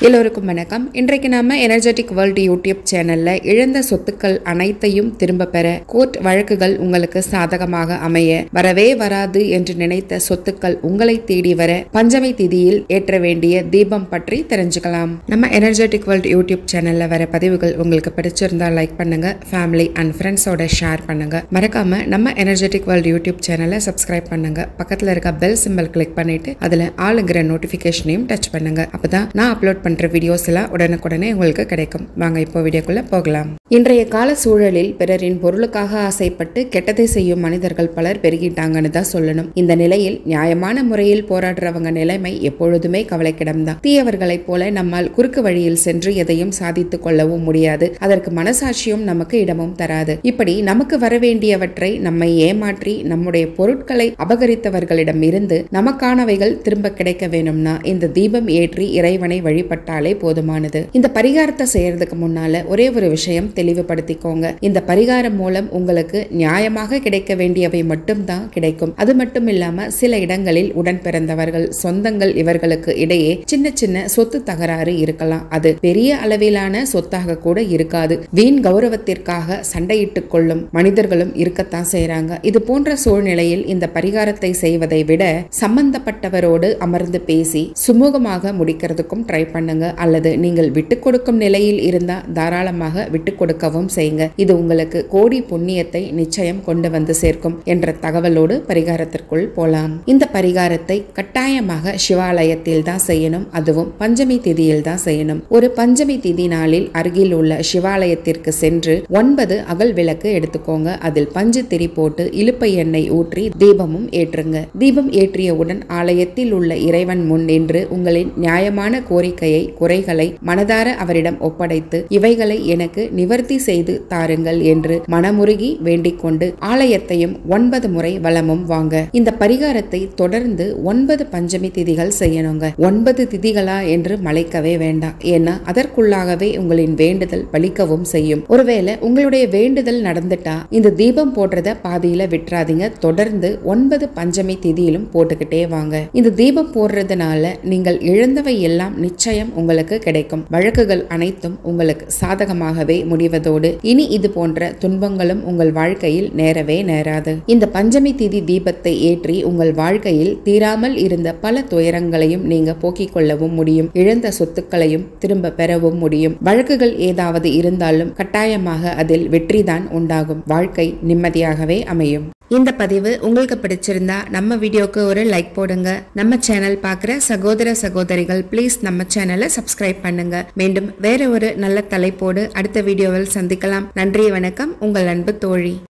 எல்லோருக்கும் வணக்கம் இன்றைக்கு நாம எனர்ஜெட்டிக் வேர்ல்டு யூடியூப் சேனல்ல இழந்த சொத்துக்கள் அனைத்தையும் திரும்ப பெற கோர்ட் வழக்குகள் உங்களுக்கு சாதகமாக அமைய வரவே வராது என்று நினைத்த சொத்துக்கள் உங்களை தேடி வர பஞ்சமி திதியில் ஏற்ற வேண்டிய தீபம் பற்றி தெரிஞ்சுக்கலாம் நம்ம எனர்ஜெட்டிக் வேர்ல்டு யூடியூப் சேனல்ல வர பதிவுகள் உங்களுக்கு பிடிச்சிருந்தா லைக் பண்ணுங்க ஃபேமிலி அண்ட் ஃப்ரெண்ட்ஸோட ஷேர் பண்ணுங்க மறக்காம நம்ம எனர்ஜெட்டிக் வேர்ல்டு யூடியூப் சேனலை சப்ஸ்கிரைப் பண்ணுங்க பக்கத்துல இருக்க பெல் சிம்பல் கிளிக் பண்ணிட்டு அதுல ஆளுங்கிற நோட்டிபிகேஷனையும் டச் பண்ணுங்க அப்பதான் நான் அப்லோட் பண்ற வீடியோஸ் எல்லாம் உடனுக்குடனே உங்களுக்கு கிடைக்கும் வாங்க இப்போ வீடியோக்குள்ள போகலாம் இன்றைய கால சூழலில் பிறரின் பொருளுக்காக ஆசைப்பட்டு கெட்டதை செய்யும் மனிதர்கள் பலர் பெருகிட்டாங்கன்னு தான் சொல்லணும் இந்த நிலையில் நியாயமான முறையில் போராடுறவங்க நிலைமை எப்பொழுதுமே கவலைக்கிடம்தான் தீயவர்களைப் போல நம்மால் குறுக்கு வழியில் சென்று எதையும் சாதித்துக் கொள்ளவும் முடியாது அதற்கு மனசாட்சியும் நமக்கு இடமும் தராது இப்படி நமக்கு வரவேண்டியவற்றை நம்மை ஏமாற்றி நம்முடைய பொருட்களை அபகரித்தவர்களிடம் இருந்து நமக்கானவைகள் திரும்ப கிடைக்க வேணும்னா இந்த தீபம் ஏற்றி இறைவனை வழிபட்டாலே போதுமானது இந்த பரிகாரத்தை செய்யறதுக்கு முன்னால ஒரே ஒரு விஷயம் தெளிவுபடுத்திக்கோங்க இந்த பரிகாரம் மூலம் உங்களுக்கு நியாயமாக கிடைக்க வேண்டியவை மட்டும்தான் கிடைக்கும் அது மட்டும் இல்லாம சில இடங்களில் உடன் பிறந்தவர்கள் சொந்தங்கள் இவர்களுக்கு இடையே சின்ன சின்ன சொத்து தகராறு இருக்கலாம் அது பெரிய அளவிலான சொத்தாக கூட இருக்காது வீண் கௌரவத்திற்காக சண்டையிட்டுக் கொள்ளும் மனிதர்களும் இருக்கத்தான் செய்றாங்க இது போன்ற சூழ்நிலையில் இந்த பரிகாரத்தை செய்வதை விட சம்பந்தப்பட்டவரோடு அமர்ந்து பேசி சுமூகமாக முடிக்கிறதுக்கும் ட்ரை பண்ணுங்க அல்லது நீங்கள் விட்டு கொடுக்கும் நிலையில் இருந்தா தாராளமாக விட்டு கொடுக்கவும் செய்யுங்க இது உங்களுக்கு கோடி புண்ணியத்தை நிச்சயம் கொண்டு வந்து சேர்க்கும் என்ற தகவலோடு பரிகாரத்திற்குள் போலாம் இந்த பரிகாரத்தை கட்டாயமாக சிவாலயத்தில் தான் செய்யணும் அதுவும் பஞ்சமி திதியில் தான் செய்யணும் ஒரு பஞ்சமி திதி நாளில் அருகில் உள்ள சிவாலயத்திற்கு சென்று ஒன்பது அகல் விளக்கு எடுத்துக்கோங்க அதில் பஞ்சு திரி போட்டு இலுப்பை எண்ணெய் ஊற்றி தீபமும் ஏற்றுங்க தீபம் ஏற்றியவுடன் ஆலயத்தில் உள்ள இறைவன் முன் நின்று உங்களின் நியாயமான கோரிக்கையை குறைகளை மனதார அவரிடம் ஒப்படைத்து இவைகளை எனக்கு நிவர்த்தி செய்து தாருங்கள் என்று மனமுருகி வேண்டிக் கொண்டு ஆலயத்தையும் ஒன்பது முறை வலமும் வாங்க இந்த பரிகாரத்தை தொடர்ந்து ஒன்பது பஞ்சமி திதிகள் செய்யணுங்க ஒன்பது திதிகளா என்று மலைக்கவே வேண்டாம் ஏன்னா அதற்குள்ளாகவே உங்களின் வேண்டுதல் பலிக்கவும் செய்யும் ஒருவேளை உங்களுடைய வேண்டுதல் நடந்துட்டா இந்த தீபம் போடுறத பாதியில விட்டுறாதீங்க தொடர்ந்து ஒன்பது பஞ்சமி திதியிலும் போட்டுக்கிட்டே வாங்க இந்த தீபம் போடுறதுனால நீங்கள் இழந்தவை எல்லாம் நிச்சயம் உங்களுக்கு கிடைக்கும் வழக்குகள் அனைத்தும் உங்களுக்கு சாதகமாகவே முடிவதோடு இனி இது போன்ற துன்பங்களும் உங்கள் வாழ்க்கையில் நேரவே நேராது இந்த பஞ்சமி திதி தீபத்தை ஏற்றி உங்கள் வாழ்க்கையில் தீராமல் இருந்த பல துயரங்களையும் நீங்க போக்கிக் கொள்ளவும் முடியும் இழந்த சொத்துக்களையும் திரும்ப பெறவும் முடியும் வழக்குகள் ஏதாவது இருந்தாலும் கட்டாயமாக அதில் வெற்றிதான் உண்டாகும் வாழ்க்கை நிம்மதியாகவே அமையும் இந்த பதிவு உங்களுக்கு பிடிச்சிருந்தா நம்ம வீடியோக்கு ஒரு லைக் போடுங்க நம்ம சேனல் பார்க்குற சகோதர சகோதரிகள் ப்ளீஸ் நம்ம சேனலை சப்ஸ்கிரைப் பண்ணுங்க மீண்டும் வேற ஒரு நல்ல தலைப்போடு அடுத்த வீடியோவில் சந்திக்கலாம் நன்றி வணக்கம் உங்கள் அன்பு தோழி